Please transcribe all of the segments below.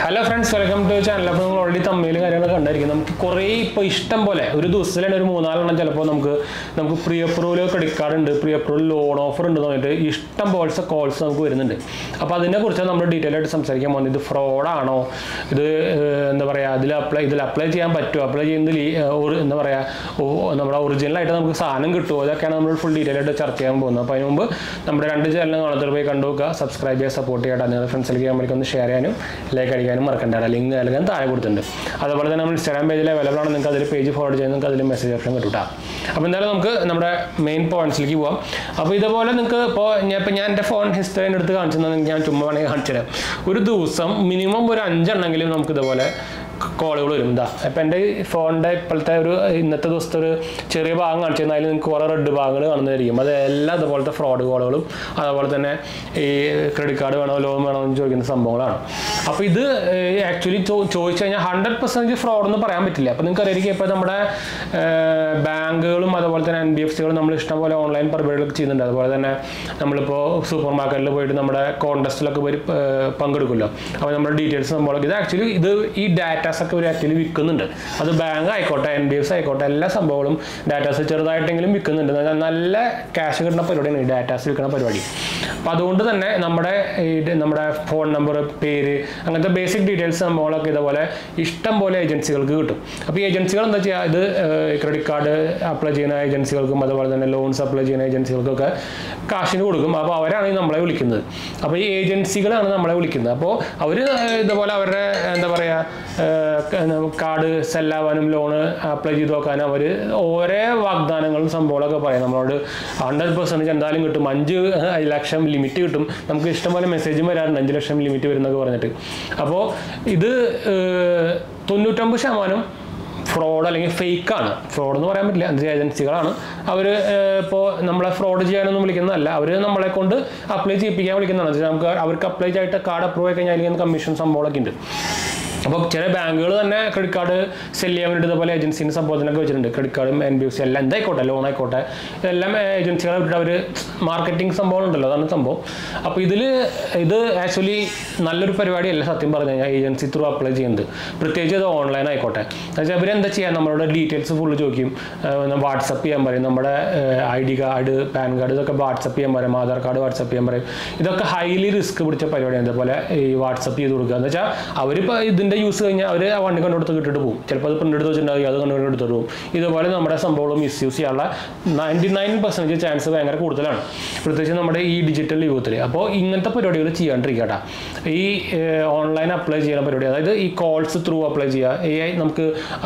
hello friends welcome to channel അപ്പോൾ നിങ്ങൾ already തമ്മിൽ കാര്യങ്ങളൊക്കെ കണ്ടായിരിക്കും നമുക്ക് കുറേ ഇപ്പോൾ ഇഷ്ടം പോലെ ഒരു ദിവസത്തിൽ തന്നെ ഒരു മൂന്നാലെണ്ണം ചിലപ്പോൾ നമുക്ക് നമുക്ക് പ്രീ അപ്രൂവൽ ക്രെഡിറ്റ് കാർഡ് ഉണ്ട് പ്രീ അപ്രൂവൽ ലോൺ ഓഫർ ഉണ്ട് എന്ന് പറഞ്ഞിട്ട് ഇഷ്ടം പോലത്തെ കോൾസ് നമുക്ക് വരുന്നുണ്ട് അപ്പോൾ അതിനെക്കുറിച്ച് നമ്മൾ ഡീറ്റെയിൽ ആയിട്ട് സംസാരിക്കാൻ പോകുന്നത് ഇത് ഫ്രോഡാണോ ഇത് ഏഹ്, എന്താ പറയുക ഇതിൽ അപ്ലൈ ഇതിൽ അപ്ലൈ ചെയ്യാൻ പറ്റുമോ അപ്ലൈ ചെയ്യുന്നതിൽ ഈ, ഏഹ്, ഒരു- എന്താ പറയുക ഓ- നമ്മുടെ ഒറിജിനലായിട്ട് നമുക്ക് സാധനം കിട്ടുമോ ഇതൊക്കെയാണ് നമ്മൾ ഫുൾ ഡീറ്റെയിൽ ആയിട്ട് ചർച്ച ചെയ്യാൻ പോകുന്നത് അപ്പോൾ അതിന് മുമ്പ് നമ്മുടെ രണ്ട് ചാനൽ കാണാത്തവർ പോയി കണ്ടു നോക്കുക സബ്സ്ക്രൈബ് ചെയ്യുക സപ്പോർട്ട് ചെയ്യട്ടെ നിങ്ങളുടെ ഫ്രണ്ട്സിലേക്ക് നമ്മളേക്ക് ഒന്ന് ഷെയർ ചെയ്യാനും ലൈക്ക് അടിക്കാനും മറക്കണ്ട ലിങ്ക് നൽകാൻ താഴെ കൊടുത്തിട്ടുണ്ട് അതുപോലെ തന്നെ നമ്മൾ ഇൻസ്റ്റാഗ്രാം പേജിൽ അവൈലബിൾ ആണ് നിങ്ങൾക്ക് അതിൽ പേജ് ഫോർവേഡ് ചെയ്യാൻ നിങ്ങൾക്ക് അതിൽ മെസ്സേജ് ഓപ്ഷൻ കിട്ടും കേട്ടോ അപ്പോൾ എന്തായാലും നമുക്ക് നമ്മുടെ മെയിൻ പോയിന്റ്സിലേക്ക് പോവാം അപ്പോൾ ഇതുപോലെ നിങ്ങൾക്ക് ഇപ്പോൾ ഞാൻ ഇപ്പോൾ ഞാൻ എൻ്റെ ഫോൺ ഹിസ്റ്ററി എടുത്ത് കാണിച്ചു തന്നെ ഞാൻ ചുമ്മാ വേണമെങ്കിൽ കാണിച്ചു തരാം ഒരു ദിവസം മിനിമം ഒരു അഞ്ചെണ്ണെങ്കിലും നമുക്ക് ഇതുപോലെ കോളുകൾ വരും ഇതാ അപ്പം എൻ്റെ ഫോണിൻ്റെ ഇപ്പോഴത്തെ ഒരു ഇന്നത്തെ ദിവസത്തെ ഒരു ചെറിയ ഭാഗം കാണിച്ചു തന്നാൽ നിങ്ങൾക്ക് കുറേ റെഡ് ഭാഗങ്ങൾ കാണുന്നതായിരിക്കും അത് എല്ലാ ഇതുപോലത്തെ ഫ്രോഡ് കോളുകളും അതുപോലെ തന്നെ ഈ ക്രെഡിറ്റ് കാർഡ് വേണോ ലോൺ വേണോ എന്ന് ചോദിക്കുന്ന സംഭവങ്ങളാണ് അപ്പോൾ ഇത് ആക്ച്വലി ചോദിച്ചു കഴിഞ്ഞാൽ ഹൺഡ്രഡ് പെർസെൻറ്റേജ് ഫ്രോഡ് എന്ന് പറയാൻ പറ്റില്ല അപ്പോൾ നിങ്ങൾക്ക് അറിയായിരിക്കും ഇപ്പോൾ നമ്മുടെ ബാങ്കുകളും അതുപോലെ തന്നെ എൻ ബി എഫ് സികളും നമ്മൾ ഇഷ്ടംപോലെ ഓൺലൈൻ പരിപാടികളൊക്കെ ചെയ്യുന്നുണ്ട് അതുപോലെ തന്നെ നമ്മളിപ്പോൾ സൂപ്പർ മാർക്കറ്റിൽ പോയിട്ട് നമ്മുടെ കോൺടെസ്റ്റിലൊക്കെ പോയി ഏർ, പങ്കെടുക്കുമല്ലോ അപ്പോൾ നമ്മുടെ ഡീറ്റെയിൽസ് സംഭവം ഇത് ആക്ച്വലി ഇത് ഈ ഡാറ്റാസ് ഒക്കെ ഇവർ ആക്ച്വലി വിൽക്കുന്നുണ്ട് അത് ബാങ്ക് ആയിക്കോട്ടെ എൻ ബി എഫ് സി ആയിക്കോട്ടെ എല്ലാ സംഭവങ്ങളും ഡാറ്റാസ് ചെറുതായിട്ടെങ്കിലും വിൽക്കുന്നുണ്ട് എന്നാൽ നല്ല ക്യാഷ് കിട്ടുന്ന പരിപാടിയാണ് ഈ ഡാറ്റാസ് വിൽക്കുന്ന പരിപാടി അപ്പോൾ അതുകൊണ്ട് തന്നെ നമ്മുടെ ഈ ഡ- നമ്മുടെ ഫോൺ നമ്പർ പേര് അങ്ങനത്തെ ബേസിക് ഡീറ്റെയിൽസ് സംഭവങ്ങളൊക്കെ ഇതുപോലെ ഇഷ്ടം പോലെ ഏജൻസികൾക്ക് കിട്ടും അപ്പോൾ ഈ ഏജൻസികൾ എന്താ ചെയ്യുക ഇത് ക്രെഡിറ്റ് കാർഡ് അപ്ലൈ ചെയ്യുന്ന ഏജൻസികൾക്കും അതുപോലെ തന്നെ ലോൺസ് അപ്ലൈ ചെയ്യുന്ന ഏജൻസികൾക്കൊക്കെ കാശിന് കൊടുക്കും അപ്പോൾ അവരാണ് ഈ നമ്മളെ വിളിക്കുന്നത് അപ്പോൾ ഈ ഏജൻസികളാണ് നമ്മളെ വിളിക്കുന്നത് അപ്പോൾ അവർ ഇതുപോലെ അവരുടെ എന്താ പറയുക കാർഡ് സെല്ലാവാനും ലോണ് അപ്ലൈ ചെയ്ത് നോക്കാനും അവർ ഓരോ വാഗ്ദാനങ്ങളും സംഭവങ്ങളൊക്കെ പറയും നമ്മളോട് ഹൺഡ്രഡ് പെർസെൻറ്റേജ് എന്തായാലും കിട്ടും അഞ്ച് ലക്ഷം ലിമിറ്റ് കിട്ടും നമുക്ക് ഇഷ്ടംപോലെ മെസ്സേജും വരാറുണ്ട് അഞ്ച് ലക്ഷം ലിമിറ്റ് വരുന്നൊക്കെ പറഞ്ഞിട്ട് അപ്പോൾ ഇത് ഏഹ്, തൊണ്ണൂറ്റൊമ്പത് ശതമാനം ഫ്രോഡ് അല്ലെങ്കിൽ ഫേക്ക് ആണ് ഫ്രോഡ് എന്ന് പറയാൻ പറ്റില്ല എന്ത് ഏജൻസികളാണ് അവർ ഇപ്പോൾ നമ്മളെ ഫ്രോഡ് ചെയ്യാനൊന്നും വിളിക്കുന്നതല്ല അവർ നമ്മളെ കൊണ്ട് അപ്ലൈ ചെയ്യിപ്പിക്കാൻ വിളിക്കുന്നതാണ് എന്ന് വെച്ചാൽ നമുക്ക് അവർക്ക് അപ്ലൈ ചെയ്തിട്ട് കാർഡ് അപ്രൂവ് ആയി കഴിഞ്ഞാൽ അതിൽ കമ്മീഷൻ സംഭവങ്ങളൊക്കെ ഉണ്ട് അപ്പോൾ ചില ബാങ്കുകൾ തന്നെ ക്രെഡിറ്റ് കാർഡ് സെല് ചെയ്യാൻ വേണ്ടിയിട്ട് ഇതുപോലെ ഏജൻസിൻ്റെ സംഭവത്തിനൊക്കെ വെച്ചിട്ടുണ്ട് ക്രെഡിറ്റ് കാർഡും എൻ ബി എഫ് സി എല്ലാം എന്തായിക്കോട്ടെ ലോൺ ആയിക്കോട്ടെ ഇതെല്ലാം ഏജൻസികളെ വിട്ടിട്ട് അവർ മാർക്കറ്റിംഗ് സംഭവം ഉണ്ടല്ലോ അതാണ് സംഭവം അപ്പോൾ ഇതിൽ ഇത് ആക്ച്വലി നല്ലൊരു പരിപാടിയല്ല സത്യം പറഞ്ഞു കഴിഞ്ഞാൽ ഏജൻസി ത്രൂ അപ്ലൈ ചെയ്യുന്നത് പ്രത്യേകിച്ച് ഇത് ഓൺലൈൻ ആയിക്കോട്ടെ എന്നുവെച്ചാൽ അവരെന്താ ചെയ്യുക നമ്മളോട് ഡീറ്റെയിൽസ് ഫുള്ള് ചോദിക്കും വാട്സപ്പ് ചെയ്യാൻ പറയും നമ്മുടെ I D card PAN card ഇതൊക്കെ വാട്സപ്പ് ചെയ്യാൻ പറയും ആധാർ കാർഡ് വാട്സപ്പ് ചെയ്യാൻ പറയും ഇതൊക്കെ ഹൈലി റിസ്ക് പിടിച്ച പരിപാടിയാണ് ഇതുപോലെ ഈ വാട്സപ്പ് ചെയ്ത് കൊടുക്കുക എന്ന് വെച്ചാൽ അവരിപ്പോൾ ഇതിൻ്റെ യൂസ് കഴിഞ്ഞാൽ അവർ ആ വണ്ടി കൊണ്ടുകൊടുത്ത് കിട്ടിട്ട് പോകും ചിലപ്പോൾ അത് പ്രിൻ്റ് എടുത്ത് വെച്ചിട്ടുണ്ടാവും അത് കൊണ്ടുകൊണ്ട് എടുത്തിട്ട് പോകും ഇതുപോലെ നമ്മുടെ സംഭവം മിസ്യൂസ് ചെയ്യാനുള്ള നയൻറ്റി നയൻ പെർസെൻറ്റേജ് ചാൻസ് ഭയങ്കര കൂടുതലാണ് പ്രത്യേകിച്ച് നമ്മുടെ ഈ ഡിജിറ്റൽ യുഗത്തിൽ അപ്പോൾ ഇങ്ങനത്തെ പരിപാടികൾ ചെയ്യാണ്ടിരിക്കട്ടെ ഈ ഓൺലൈൻ അപ്ലൈ ചെയ്യുന്ന പരിപാടി അതായത് ഈ കോൾസ് ത്രൂ അപ്ലൈ ചെയ്യുക എ ഐ നമുക്ക്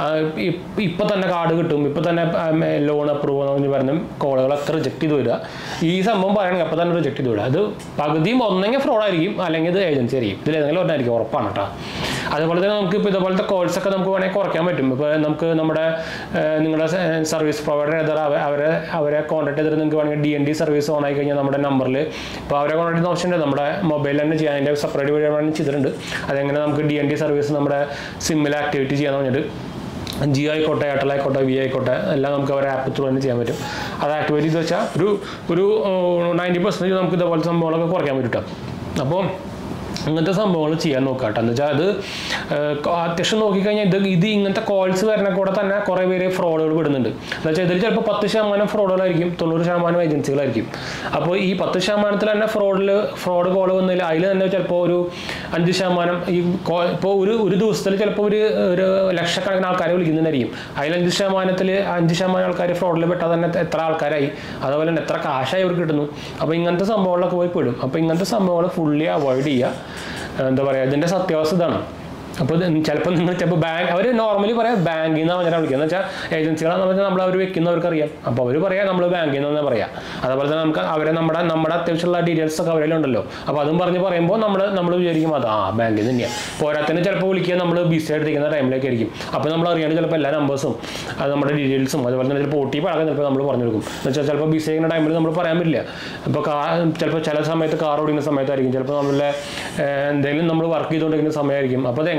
ഇപ്പം തന്നെ കാർഡ് കിട്ടും ഇപ്പം തന്നെ ലോൺ അപ്രൂവ് എന്ന് പറഞ്ഞ കോളുകളൊക്കെ റിജക്ട് ചെയ്ത് വരിക ഈ സംഭവം പറയുകയാണെങ്കിൽ അപ്പം തന്നെ റിജക്ട് ചെയ്ത് വിടുക അത് പകുതിയും ഒന്നെങ്കിൽ ഫ്രോഡ് ആയിരിക്കും അല്ലെങ്കിൽ ഇത് ഏജൻസി ആയിരിക്കും ഇതിൽ ഏതെങ്കിലും ഒന്നായിരിക്കും ഉറപ്പാണ് കേട്ടോ അതുപോലെ തന്നെ നമുക്ക് ഇപ്പോൾ ഇതുപോലത്തെ കോൾസ് ഒക്കെ നമുക്ക് വേണമെങ്കിൽ കുറയ്ക്കാൻ പറ്റും ഇപ്പോൾ നമുക്ക് നമ്മുടെ ഏഹ്, നിങ്ങളുടെ സർവീസ് പ്രൊവൈഡർ ഏതാ അവരെ അവരെ കോൺടാക്ട് ചെയ്തിട്ട് നിങ്ങൾക്ക് വേണമെങ്കിൽ D N D service on ആയി കഴിഞ്ഞാൽ നമ്മുടെ നമ്പറിൽ ഇപ്പോൾ അവരെ കോൺടാക്ട് ചെയ്യുന്ന ഓപ്ഷൻ ഉണ്ട് നമ്മുടെ മൊബൈലിൽ തന്നെ ചെയ്യാൻ അതിൻ്റെ സെപ്പറേറ്റ് വഴി വേണമെങ്കിൽ ചെയ്തിട്ടുണ്ട് അതെങ്ങനെ നമുക്ക് ഡി എൻ ഡി സർവീസ് നമ്മുടെ സിമ്മിൽ ആക്ടിവേറ്റ് ചെയ്യാന്ന് പറഞ്ഞിട്ട് ജിയോ ആയിക്കോട്ടെ എയർടെൽ ആയിക്കോട്ടെ വി ആയിക്കോട്ടെ എല്ലാം നമുക്ക് അവരുടെ ആപ്പ് ത്രൂ തന്നെ ചെയ്യാൻ പറ്റും അത് ആക്ടിവേറ്റ് ചെയ്ത് വെച്ചാൽ ഒരു ഒരു നയൻറ്റി പെർസെൻറ്റേജ് നമുക്ക് ഇതുപോലത്തെ സംഭവങ്ങളൊക്കെ കുറയ്ക്കാൻ പറ്റും കേട്ടോ അപ്പോൾ ഇങ്ങനത്തെ സംഭവങ്ങൾ ചെയ്യാൻ നോക്കുക കേട്ടോ എന്ന് വെച്ചാൽ അത് ഏഹ്, അത്യാവശ്യം നോക്കിക്കഴിഞ്ഞാൽ ഇത് ഇത് ഇങ്ങനത്തെ കോൾസ് വരുന്ന കൂടെ തന്നെ കുറേ പേര് ഫ്രോഡുകൾ വിടുന്നുണ്ട് എന്ന് വെച്ചാൽ ഇതിൽ ചിലപ്പോൾ പത്ത് ശതമാനം ഫ്രോഡുകളായിരിക്കും തൊണ്ണൂറ് ശതമാനം ഏജൻസികളായിരിക്കും അപ്പോൾ ഈ പത്ത് ശതമാനത്തിൽ തന്നെ ഫ്രോഡിൽ ഫ്രോഡ് കോൾ വന്നതിൽ അതിൽ തന്നെ ചിലപ്പോൾ ഒരു അഞ്ച് ശതമാനം ഈ ഇപ്പോൾ ഒരു ഒരു ദിവസത്തിൽ ചിലപ്പോൾ ഒരു ഒരു ലക്ഷക്കണക്കിന് ആൾക്കാരെ വിളിക്കുന്നുണ്ടായിരിക്കും അതിൽ അഞ്ച് ശതമാനത്തിൽ അഞ്ച് ശതമാനം ആൾക്കാർ ഫ്രോഡിൽ പെട്ടാൽ തന്നെ എത്ര ആൾക്കാരായി അതുപോലെ തന്നെ എത്ര കാശായി അവർക്ക് കിട്ടുന്നു അപ്പോൾ ഇങ്ങനത്തെ സംഭവങ്ങളൊക്കെ പോയി പെടും അപ്പോൾ ഇങ്ങനത്തെ സംഭവങ്ങൾ ഫുള്ളി അവോയ്ഡ് ചെയ്യുക എന്താ പറയുക ഇതിൻ്റെ സത്യാവസ്ഥ ഇതാണ് അപ്പോൾ ചിലപ്പോൾ നിങ്ങൾ ചിലപ്പോൾ ബാങ്ക് അവർ നോർമലി പറയാം ബാങ്കിൽ നിന്നാണ് പറഞ്ഞാൽ വിളിക്കുക എന്ന് വെച്ചാൽ ഏജൻസികളാണെന്ന് പറഞ്ഞാൽ നമ്മൾ അവർ വെക്കുന്നവർക്ക് അറിയാം അപ്പോൾ അവർ പറയാം നമ്മൾ ബാങ്കിൽ നിന്ന് പറയാം അതുപോലെ തന്നെ നമുക്ക് അവരെ നമ്മുടെ നമ്മുടെ അത്യാവശ്യമുള്ള ഡീറ്റെയിൽസ് ഒക്കെ അവരിലുണ്ടല്ലോ അപ്പോൾ അതും പറഞ്ഞ് പറയുമ്പോൾ നമ്മൾ നമ്മൾ വിചാരിക്കും അത് ആ ബാങ്കിൽ നിന്ന് തന്നെയാണ് പോരാത്തന്നെ ചിലപ്പോൾ വിളിക്കുക നമ്മൾ ബിസി ആയിട്ടിരിക്കുന്ന ടൈമിലേക്ക് ആയിരിക്കും അപ്പോൾ നമ്മൾ അറിയാണ്ട് ചിലപ്പോൾ എല്ലാ നമ്പേഴ്സും അത് നമ്മുടെ ഡീറ്റെയിൽസും അതുപോലെ തന്നെ ചിലപ്പോൾ ഒ ടി പി അടക്കം ചിലപ്പോൾ നമ്മൾ പറഞ്ഞു കൊടുക്കും എന്ന് വെച്ചാൽ ചിലപ്പോൾ ബിസി ആയിരിക്കുന്ന ടൈമിൽ നമ്മൾ പറയാൻ പറ്റില്ല ഇപ്പോൾ കാർ ചിലപ്പോൾ ചില സമയത്ത് കാർ ഓടിക്കുന്ന സമയത്തായിരിക്കും ചിലപ്പോൾ നമ്മളെ എന്തെങ്കിലും നമ്മൾ വർക്ക് ചെയ്തുകൊണ്ടിരിക്കുന്ന സമയമായിരിക്കും അപ്പോൾ അത് എങ്ങനെ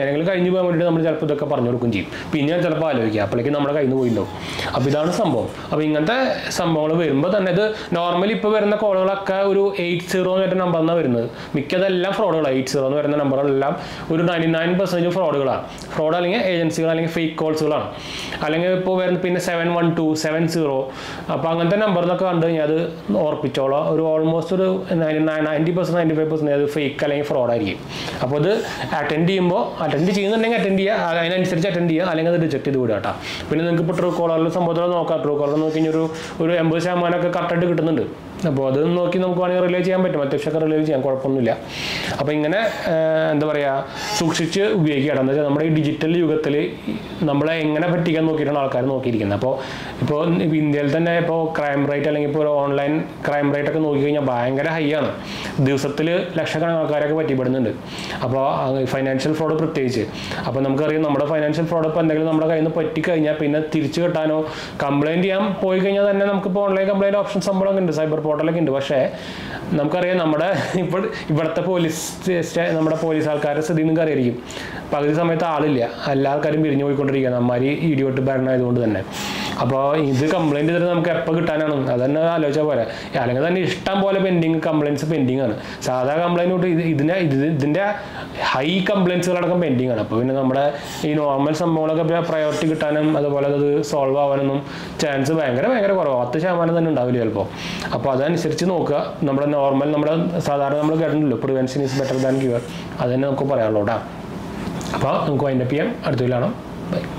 എങ്ങനെയെങ്കിലും കഴിഞ്ഞ് പോകാൻ വേണ്ടിയിട്ട് നമ്മൾ ചിലപ്പോൾ ഇതൊക്കെ പറഞ്ഞു കൊടുക്കും ചെയ്യും പിന്നെ ഞാൻ ചിലപ്പോൾ ആലോചിക്കുക അപ്പോഴേക്കും നമ്മുടെ കയ്യിൽ നിന്ന് പോയിട്ടുണ്ടാവും അപ്പോൾ ഇതാണ് സംഭവം അപ്പോൾ ഇങ്ങനത്തെ സംഭവങ്ങൾ വരുമ്പോൾ തന്നെ ഇത് നോർമലി ഇപ്പോൾ വരുന്ന കോളുകളൊക്കെ ഒരു എയ്റ്റ് സീറോ എന്ന് വരുന്ന നമ്പർ എന്നാണ് വരുന്നത് മിക്കതെല്ലാം ഫ്രോഡുകളാണ് എയ്റ്റ് സീറോ എന്ന് വരുന്ന നമ്പറുകളെല്ലാം ഒരു നയൻറ്റി നയൻ പെർസെൻറ്റേജ് ഫ്രോഡുകളാണ് ഫ്രോഡ് അല്ലെങ്കിൽ ഏജൻസികൾ അല്ലെങ്കിൽ ഫേക്ക് കോൾസുകളാണ് അല്ലെങ്കിൽ ഇപ്പോൾ വരുന്ന പിന്നെ seven one two seven zero അപ്പോൾ അങ്ങനത്തെ നമ്പർ എന്നൊക്കെ കണ്ടു കഴിഞ്ഞാൽ അത് ഓർപ്പിച്ചോളാം ഒരു ഓൾമോസ്റ്റ് ഒരു ninety percent ninety five percent അത് ഫേക്ക് അല്ലെങ്കിൽ ഫ്രോഡായിരിക്കും അപ്പോൾ അത് അറ്റൻഡ് ചെയ്യുമ്പോൾ അറ്റൻഡ് ചെയ്യുന്നുണ്ടെങ്കിൽ അറ്റൻഡ് ചെയ്യുക അത് അതിനനുസരിച്ച് അറ്റൻഡ് ചെയ്യുക അല്ലെങ്കിൽ അത് റിജക്ട് ചെയ്ത് വിടുക കേട്ടോ പിന്നെ നിങ്ങൾക്ക് ഇപ്പോൾ ട്രൂ കോളറിൽ സംഭവത്തിൽ നോക്കാം ട്രൂ കോളർ നോക്കി കഴിഞ്ഞാൽ ഒരു ഒരു എൺപത് ശതമാനമൊക്കെ കറക്റ്റായിട്ട് കിട്ടുന്നുണ്ട് അപ്പോൾ അത് നോക്കി നമുക്ക് വേണമെങ്കിൽ റിലേ ചെയ്യാൻ പറ്റും അത്യാവശ്യമൊക്കെ റിലേ ചെയ്യാൻ കുഴപ്പമൊന്നുമില്ല അപ്പോൾ ഇങ്ങനെ ആ, എന്താ പറയുക സൂക്ഷിച്ച് ഉപയോഗിക്കുക എന്താ വെച്ചാൽ നമ്മുടെ ഈ ഡിജിറ്റൽ യുഗത്തിൽ നമ്മളെ എങ്ങനെ പറ്റിക്കാൻ നോക്കിയിട്ടാണ് ആൾക്കാർ നോക്കിയിരിക്കുന്നത് അപ്പോൾ ഇപ്പോൾ ഇന്ത്യയിൽ തന്നെ ഇപ്പോൾ ക്രൈം റേറ്റ് അല്ലെങ്കിൽ ഇപ്പോൾ ഓൺലൈൻ ക്രൈം റേറ്റ് ഒക്കെ നോക്കി കഴിഞ്ഞാൽ ഭയങ്കര ഹൈ ആണ് ദിവസത്തിൽ ലക്ഷക്കണക്കിന് ആൾക്കാരൊക്കെ പറ്റിപ്പെടുന്നുണ്ട് അപ്പോൾ ഫൈനാൻഷ്യൽ ഫ്രോഡ് പ്രത്യേകിച്ച് അപ്പോൾ നമുക്കറിയാം നമ്മുടെ ഫൈനാൻഷ്യൽ ഫ്രോഡ് ഇപ്പോൾ എന്തെങ്കിലും നമ്മുടെ കയ്യിൽ നിന്ന് പറ്റിക്കഴിഞ്ഞാൽ പിന്നെ തിരിച്ചു കിട്ടാനോ കംപ്ലൈൻറ്റ് ചെയ്യാൻ പോയി കഴിഞ്ഞാൽ തന്നെ നമുക്കിപ്പോൾ ഓൺലൈൻ കംപ്ലൈൻറ്റ് ഓപ്ഷൻ സംഭവമൊക്കെ ഉണ്ട് സൈബർ പോർട്ടലൊക്കെ ഉണ്ട് പക്ഷേ നമുക്കറിയാം നമ്മുടെ ഇപ്പോൾ ഇവിടുത്തെ പോലീസ് സ്റ്റേ- നമ്മുടെ പോലീസ് ആൾക്കാരുടെ സ്ഥിതി നിങ്ങൾക്ക് അറിയായിരിക്കും പകുതി സമയത്ത് ആളില്ല എല്ലാ ആൾക്കാരും പിരിഞ്ഞു പോയിക്കൊണ്ടിരിക്കുകയാണ് അമ്മാരി ഇടിയോട്ട് ഭരണമായതുകൊണ്ട് തന്നെ അപ്പോൾ ഇത് കംപ്ലൈൻറ്റ് ചെയ്തിട്ട് നമുക്ക് എപ്പോൾ കിട്ടാനാണ് അതന്നെ ആലോചിച്ചാൽ പോരെ അല്ലെങ്കിൽ തന്നെ ഇഷ്ടം പോലെ പെൻഡിങ് കംപ്ലയിൻസ് പെൻഡിങ് ആണ് സാധാ കംപ്ലൈൻറ്റ് തൊട്ട് ഇത് ഇതിൻ്റെ ഇത് ഇതിൻ്റെ ഹൈ കംപ്ലയിൻസുകളടക്കം പെൻഡിങ് ആണ് അപ്പോൾ പിന്നെ നമ്മുടെ ഈ നോർമൽ സംഭവങ്ങളൊക്കെ പ്രയോറിറ്റി കിട്ടാനും അതുപോലെ അത് സോൾവ് ആവാനൊന്നും ചാൻസ് ഭയങ്കര ഭയങ്കര കുറവാണ് പത്ത് ശതമാനം തന്നെ ഉണ്ടാവില്ല ചിലപ്പോൾ അപ്പോൾ അതനുസരിച്ച് നോക്കുക നമ്മുടെ നോർമൽ നമ്മുടെ സാധാരണ നമ്മൾ കേട്ടിട്ടുണ്ടല്ലോ prevention is better than cure അത് തന്നെ നമുക്ക് പറയാനുള്ളൂ കേട്ടോ അപ്പോൾ നമുക്ക് വൈൻഡപ്പ് ചെയ്യാം അടുത്ത കാണാം ബൈ